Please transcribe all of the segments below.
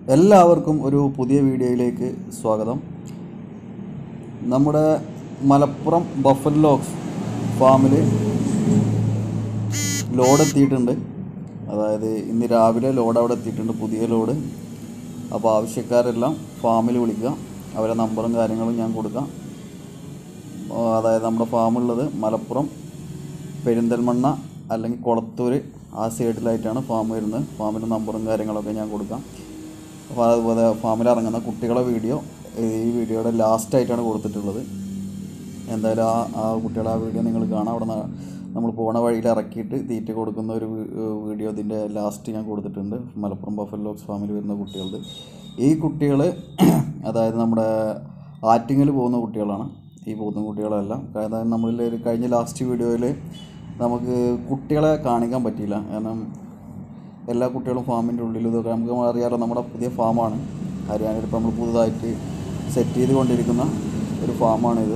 എല്ലാവർക്കും ഒരു പുതിയ വീഡിയോയിലേക്ക് സ്വാഗതം നമ്മുടെ മലപ്പുറം ബഫലോക്സ് ഫാമിൽ ലോഡ് എത്തിയിട്ടുണ്ട് അതായത് ഇന്ന് രാവിലെ ലോഡ് അവിടെ എത്തിയിട്ടുണ്ട് പുതിയ ലോഡ് അപ്പോൾ ആവശ്യക്കാരെല്ലാം ഫാമിൽ വിളിക്കുക അവരെ നമ്പറും കാര്യങ്ങളും ഞാൻ കൊടുക്കാം ആ, അതായത് നമ്മുടെ ഫാമുള്ളത് മലപ്പുറം പെരിന്തൽമണ്ണ അല്ലെങ്കിൽ കുളത്തൂർ ആ സൈഡിലായിട്ടാണ് ഫാം വരുന്നത് ഫാമിൻ്റെ നമ്പറും കാര്യങ്ങളൊക്കെ ഞാൻ കൊടുക്കാം അപ്പോൾ അതുപോലെ ഫാമിൽ ഇറങ്ങുന്ന കുട്ടികളെ വീഡിയോ ഈ വീഡിയോയുടെ ലാസ്റ്റായിട്ടാണ് കൊടുത്തിട്ടുള്ളത് എന്തായാലും ആ ആ കുട്ടികളെ ആ വീഡിയോ നിങ്ങൾ കാണാം അവിടെ നിന്ന് നമ്മൾ പോണ വഴിയിൽ ഇറക്കിയിട്ട് തീറ്റ കൊടുക്കുന്ന ഒരു വീ- വീഡിയോ ഇതിൻ്റെ ലാസ്റ്റ് ഞാൻ കൊടുത്തിട്ടുണ്ട് മലപ്പുറം ബഫലോക്സ് ഫാമിൽ വരുന്ന കുട്ടികളുടെ ഈ കുട്ടികൾ അതായത് നമ്മുടെ ആറ്റിങ്ങിൽ പോകുന്ന കുട്ടികളാണ് ഈ പോകുന്ന കുട്ടികളെല്ലാം അതായത് നമ്മളിൽ ഒരു കഴിഞ്ഞ ലാസ്റ്റ് വീഡിയോയിൽ നമുക്ക് കുട്ടികളെ കാണിക്കാൻ പറ്റിയില്ല കാരണം എല്ലാ കുട്ടികളും ഫാമിൻ്റെ ഉള്ളിൽ ഇതൊക്കെ നമുക്ക് അറിയാലോ നമ്മുടെ പുതിയ ഫാമാണ് ഹരിയാനയിൽ ഇപ്പോൾ നമ്മൾ പുതുതായിട്ട് സെറ്റ് ചെയ്തുകൊണ്ടിരിക്കുന്ന ഒരു ഫാമാണിത്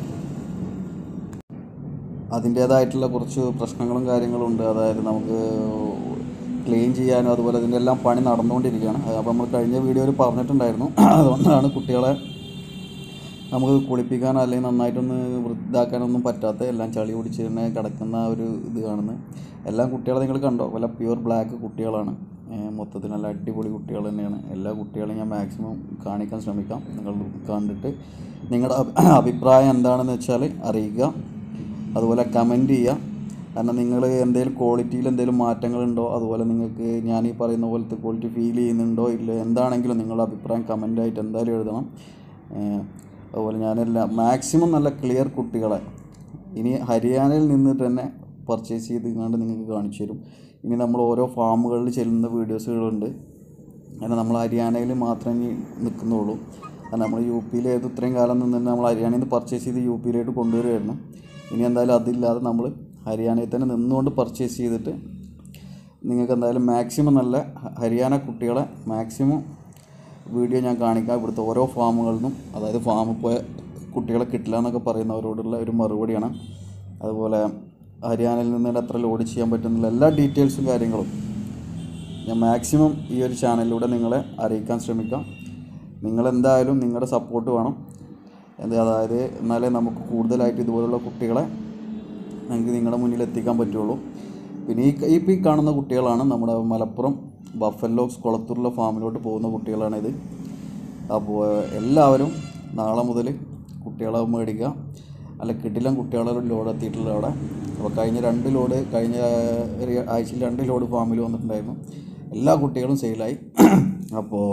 അതിൻ്റേതായിട്ടുള്ള കുറച്ച് പ്രശ്നങ്ങളും കാര്യങ്ങളും ഉണ്ട് അതായത് നമുക്ക് ക്ലീൻ ചെയ്യാനും അതുപോലെ അതിൻ്റെ എല്ലാം പണി നടന്നുകൊണ്ടിരിക്കുകയാണ് അത് അപ്പോൾ നമ്മൾ കഴിഞ്ഞ വീഡിയോയിൽ പറഞ്ഞിട്ടുണ്ടായിരുന്നു അതുകൊണ്ടാണ് കുട്ടികളെ നമുക്ക് കുളിപ്പിക്കാനോ അല്ലെങ്കിൽ നന്നായിട്ടൊന്ന് വൃത്തിയാക്കാനൊന്നും പറ്റാത്ത എല്ലാം ചളി പിടിച്ച് തന്നെ കിടക്കുന്ന ഒരു ഇത് കാണുന്നത് എല്ലാം കുട്ടികളെ നിങ്ങൾ കണ്ടോ വല്ല പ്യുവർ ബ്ലാക്ക് കുട്ടികളാണ് ഏഹ് മൊത്തത്തിൽ നല്ല അടിപൊളി കുട്ടികൾ തന്നെയാണ് എല്ലാ കുട്ടികളെയും ഞാൻ മാക്സിമം കാണിക്കാൻ ശ്രമിക്കാം നിങ്ങൾ കണ്ടിട്ട് നിങ്ങളുടെ അഭി- അഭിപ്രായം എന്താണെന്ന് വെച്ചാൽ അറിയിക്കുക അതുപോലെ കമൻറ്റ് ചെയ്യുക കാരണം നിങ്ങൾ എന്തെങ്കിലും ക്വാളിറ്റിയിൽ എന്തെങ്കിലും മാറ്റങ്ങളുണ്ടോ അതുപോലെ നിങ്ങൾക്ക് ഞാൻ ഈ പറയുന്ന പോലത്തെ ക്വാളിറ്റി ഫീൽ ചെയ്യുന്നുണ്ടോ ഇല്ല എന്താണെങ്കിലും നിങ്ങളുടെ അഭിപ്രായം കമൻ്റായിട്ട് എന്തായാലും എഴുതണം ഏഹ് അതുപോലെ ഞാനെല്ലാം മാക്സിമം നല്ല ക്ലിയർ കുട്ടികളെ ഇനി ഹരിയാനയിൽ നിന്നിട്ട് തന്നെ പർച്ചേസ് ചെയ്ത് കണ്ട് നിങ്ങൾക്ക് കാണിച്ചു തരും ഇനി നമ്മൾ ഓരോ ഫാമുകളിൽ ചെല്ലുന്ന വീഡിയോസുകളുണ്ട് കാരണം നമ്മൾ ഹരിയാനയിൽ മാത്രമേ ഇനി നിൽക്കുന്നുള്ളൂ കാരണം നമ്മൾ യു പിയിൽ ഏത് ഇത്രയും കാലം നിന്ന് നമ്മൾ ഹരിയാനയിൽ നിന്ന് പർച്ചേസ് ചെയ്ത് യു പിയിലേക്ക് കൊണ്ടുവരുമായിരുന്നു ഇനി എന്തായാലും അതില്ലാതെ നമ്മൾ ഹരിയാനയിൽ തന്നെ നിന്നുകൊണ്ട് പർച്ചേസ് ചെയ്തിട്ട് നിങ്ങൾക്ക് എന്തായാലും മാക്സിമം നല്ല ഹ- ഹരിയാന കുട്ടികളെ മാക്സിമം വീഡിയോ ഞാൻ കാണിക്കാം ഇവിടുത്തെ ഓരോ ഫാമുകളിൽ നിന്നും അതായത് ഫാമിൽ പോയ കുട്ടികളെ കിട്ടില്ല എന്നൊക്കെ പറയുന്നവരോടുള്ള ഒരു മറുപടിയാണ് അതുപോലെ ഹരിയാനയിൽ നിന്ന് എത്ര ലോഡ് ചെയ്യാൻ പറ്റുന്നുള്ള എല്ലാ ഡീറ്റെയിൽസും കാര്യങ്ങളും ഞാൻ മാക്സിമം ഈ ഒരു ചാനലിലൂടെ നിങ്ങളെ അറിയിക്കാൻ ശ്രമിക്കാം നിങ്ങളെന്തായാലും നിങ്ങളുടെ സപ്പോർട്ട് വേണം എന്താ അതായത് എന്നാലേ നമുക്ക് കൂടുതലായിട്ട് ഇതുപോലുള്ള കുട്ടികളെ നമുക്ക് നിങ്ങളുടെ മുന്നിൽ എത്തിക്കാൻ പറ്റുള്ളൂ പിന്നെ ഈ ഈ ഇപ്പോൾ ഈ കാണുന്ന കുട്ടികളാണ് നമ്മുടെ മലപ്പുറം ബഫലോക്സ് കുളത്തൂരിലെ ഫാമിലോട്ട് പോകുന്ന കുട്ടികളാണിത് അപ്പോൾ എല്ലാവരും നാളെ മുതൽ കുട്ടികളെ മേടിക്കുക അല്ല കിടിലം കുട്ടികളെ ലോഡ് എത്തിയിട്ടുള്ള അവിടെ അപ്പോൾ കഴിഞ്ഞ രണ്ട് ലോഡ് കഴിഞ്ഞ ഒരു ആഴ്ചയിൽ രണ്ട് ലോഡ് ഫാമിൽ വന്നിട്ടുണ്ടായിരുന്നു എല്ലാ കുട്ടികളും സെയിലായി അപ്പോൾ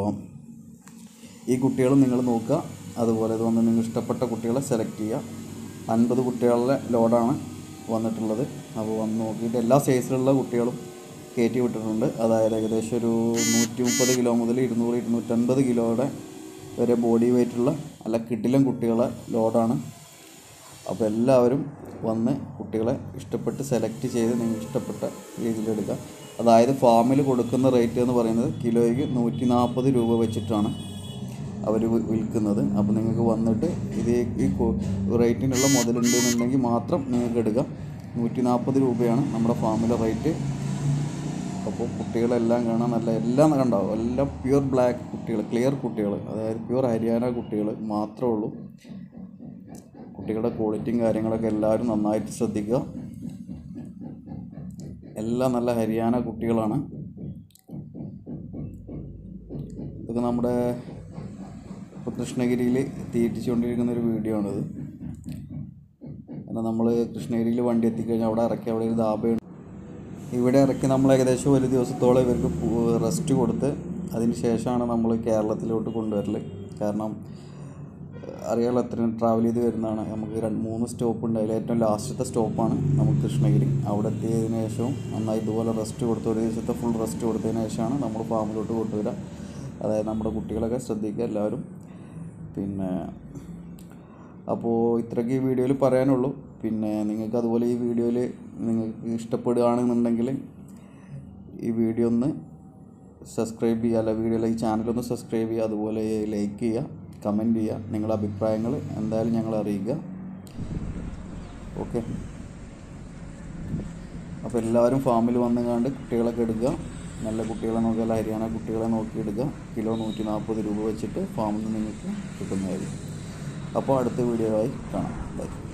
ഈ കുട്ടികളും നിങ്ങൾ നോക്കുക അതുപോലെ ഇത് വന്ന് നിങ്ങൾ ഇഷ്ടപ്പെട്ട കുട്ടികളെ സെലക്ട് ചെയ്യുക അൻപത് കുട്ടികളുടെ ലോഡാണ് വന്നിട്ടുള്ളത് അപ്പോൾ വന്ന് നോക്കിയിട്ട് എല്ലാ സൈസിലുള്ള കുട്ടികളും കയറ്റി വിട്ടിട്ടുണ്ട് അതായത് ഏകദേശം ഒരു നൂറ്റി മുപ്പത് കിലോ മുതൽ ഇരുന്നൂറ് ഇരുന്നൂറ്റൻപത് കിലോയുടെ വരെ ബോഡി വെയിറ്റുള്ള നല്ല കിടിലം കുട്ടികളെ ലോഡാണ് അപ്പോൾ എല്ലാവരും വന്ന് കുട്ടികളെ ഇഷ്ടപ്പെട്ട് സെലക്ട് ചെയ്ത് നിങ്ങൾ ഇഷ്ടപ്പെട്ട രീതിയിലെടുക്കുക അതായത് ഫാമിൽ കൊടുക്കുന്ന റേറ്റ് എന്ന് പറയുന്നത് കിലോയ്ക്ക് നൂറ്റി നാൽപ്പത് രൂപ വെച്ചിട്ടാണ് അവർ വിൽക്കുന്നത് അപ്പോൾ നിങ്ങൾക്ക് വന്നിട്ട് ഇത് ഈ കൊ- റേറ്റിനുള്ള മുതലുണ്ടെന്നുണ്ടെങ്കിൽ മാത്രം നിങ്ങൾക്ക് എടുക്കാം നൂറ്റി നാൽപ്പത് രൂപയാണ് നമ്മുടെ ഫാമിലെ റേറ്റ് അപ്പോൾ കുട്ടികളെല്ലാം കാണാൻ നല്ല എല്ലാം കണ്ടാവും എല്ലാം പ്യുവർ ബ്ലാക്ക് കുട്ടികൾ ക്ലിയർ കുട്ടികൾ അതായത് പ്യുവർ ഹരിയാന കുട്ടികൾ മാത്രമേ ഉള്ളൂ കുട്ടികളുടെ ക്വാളിറ്റിയും കാര്യങ്ങളൊക്കെ എല്ലാവരും നന്നായിട്ട് ശ്രദ്ധിക്കുക എല്ലാം നല്ല ഹരിയാന കുട്ടികളാണ് ഇതൊക്കെ നമ്മുടെ ഇപ്പോൾ കൃഷ്ണഗിരിയിൽ തീറ്റിച്ചുകൊണ്ടിരിക്കുന്ന ഒരു വീഡിയോ ആണിത് കാരണം നമ്മൾ കൃഷ്ണഗിരിയിൽ വണ്ടി എത്തിക്കഴിഞ്ഞാൽ അവിടെ ഇറക്കി അവിടെ ഒരു ധാബയുണ്ട് ഇവിടെ ഇറക്കി നമ്മൾ ഏകദേശം ഒരു ദിവസത്തോളം ഇവർക്ക് റെസ്റ്റ് കൊടുത്ത് അതിന് ശേഷമാണ് നമ്മൾ കേരളത്തിലോട്ട് കൊണ്ടുവരൽ കാരണം അറിയാലോ അത്രയും ട്രാവൽ ചെയ്ത് വരുന്നതാണ് നമുക്ക് രണ്ട് മൂന്ന് സ്റ്റോപ്പ് ഉണ്ട് അതിൽ ഏറ്റവും ലാസ്റ്റത്തെ സ്റ്റോപ്പാണ് നമുക്ക് കൃഷ്ണഗിരി അവിടെ എത്തിയതിന് ശേഷവും നന്നായി ഇതുപോലെ റെസ്റ്റ് കൊടുത്ത് ഒരു ദിവസത്തെ ഫുൾ റെസ്റ്റ് കൊടുത്തതിന് ശേഷമാണ് നമ്മൾ ഫാമിലോട്ട് കൊണ്ടുവരിക അതായത് നമ്മുടെ കുട്ടികളൊക്കെ ശ്രദ്ധിക്കുക എല്ലാവരും പിന്നെ അപ്പോൾ ഇത്രയ്ക്ക് ഈ വീഡിയോയിൽ പറയാനുള്ളൂ പിന്നെ നിങ്ങൾക്ക് അതുപോലെ ഈ വീഡിയോയിൽ നിങ്ങൾക്ക് ഇഷ്ടപ്പെടുകയാണെന്നുണ്ടെങ്കിൽ ഈ വീഡിയോ ഒന്ന് സബ്സ്ക്രൈബ് ചെയ്യുക അല്ല വീഡിയോയിൽ ഈ ചാനലൊന്ന് സബ്സ്ക്രൈബ് ചെയ്യുക അതുപോലെ ലൈക്ക് ചെയ്യുക കമൻറ്റ് ചെയ്യുക നിങ്ങളുടെ അഭിപ്രായങ്ങൾ എന്തായാലും ഞങ്ങളെ അറിയിക്കുക ഓക്കെ അപ്പോൾ എല്ലാവരും ഫാമിൽ വന്നു കണ്ട് കുട്ടികളൊക്കെ എടുക്കുക നല്ല കുട്ടികളെ നോക്കി അല്ല ഹരിയാന കുട്ടികളെ നോക്കിയെടുക്കുക കിലോ നൂറ്റി നാൽപ്പത് രൂപ വെച്ചിട്ട് ഫാമിൽ നിന്ന് നിങ്ങൾക്ക് കിട്ടുന്നതായിരിക്കും അപ്പോൾ അടുത്ത വീഡിയോ ആയി കാണാം ബൈ